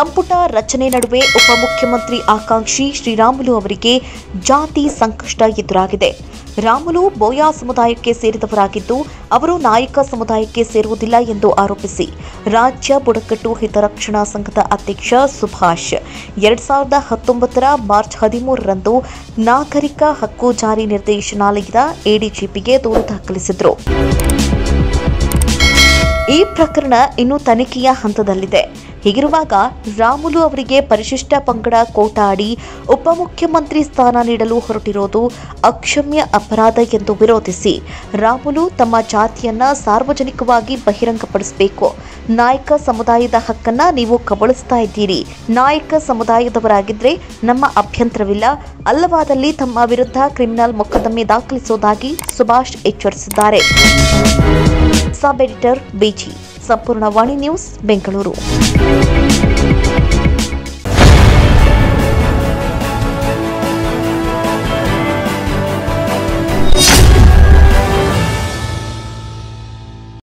ಸಂಪುಟ ರಚನೆ ನಡುವೆ ಉಪಮುಖ್ಯಮಂತ್ರಿ ಆಕಾಂಕ್ಷಿ ಶ್ರೀರಾಮುಲು ಅವರಿಗೆ ಜಾತಿ ಸಂಕಷ್ಟ ಎದುರಾಗಿದೆ ರಾಮುಲು ಬೋಯಾ ಸಮುದಾಯಕ್ಕೆ ಸೇರಿದವರಾಗಿದ್ದು ಅವರು ನಾಯಕ ಸಮುದಾಯಕ್ಕೆ ಸೇರುವುದಿಲ್ಲ ಎಂದು ಆರೋಪಿಸಿ ರಾಜ್ಯ ಬುಡಕಟ್ಟು ಹಿತರಕ್ಷಣಾ ಸಂಘದ ಅಧ್ಯಕ್ಷ ಸುಭಾಷ್ ಎರಡ್ ಸಾವಿರದ ಹತ್ತೊಂಬತ್ತರ ಮಾರ್ಚ್ ಹದಿಮೂರರಂದು ನಾಗರಿಕ ಹಕ್ಕು ಜಾರಿ ನಿರ್ದೇಶನಾಲಯದ ಎಡಿಜಿಪಿಗೆ ದೂರು ದಾಖಲಿಸಿದರು ಈ ಪ್ರಕರಣ ಇನ್ನು ತನಿಖೆಯ ಹಂತದಲ್ಲಿದೆ ಹೀಗಿರುವಾಗ ರಾಮುಲು ಅವರಿಗೆ ಪರಿಶಿಷ್ಟ ಪಂಗಡ ಕೋಟಾ ಅಡಿ ಉಪಮುಖ್ಯಮಂತ್ರಿ ಸ್ಥಾನ ನೀಡಲು ಹೊರಟಿರೋದು ಅಕ್ಷಮ್ಯ ಅಪರಾಧ ಎಂದು ವಿರೋಧಿಸಿ ರಾಮುಲು ತಮ್ಮ ಜಾತಿಯನ್ನ ಸಾರ್ವಜನಿಕವಾಗಿ ಬಹಿರಂಗಪಡಿಸಬೇಕು ನಾಯಕ ಸಮುದಾಯದ ಹಕ್ಕನ್ನ ನೀವು ಕಬಳಿಸ್ತಾ ಇದ್ದೀರಿ ನಾಯಕ ಸಮುದಾಯದವರಾಗಿದ್ರೆ ನಮ್ಮ ಅಭ್ಯಂತರವಿಲ್ಲ ಅಲ್ಲವಾದಲ್ಲಿ ತಮ್ಮ ವಿರುದ್ಧ ಕ್ರಿಮಿನಲ್ ಮೊಕದ್ದಮೆ ದಾಖಲಿಸುವುದಾಗಿ ಸುಭಾಷ್ ಎಚ್ಚರಿಸಿದ್ದಾರೆ ಸಬ್ ಎಡಿಟರ್ ಬಿಜಿ ಸಂಪೂರ್ಣ ವಾಣಿ ನ್ಯೂಸ್ ಬೆಂಗಳೂರು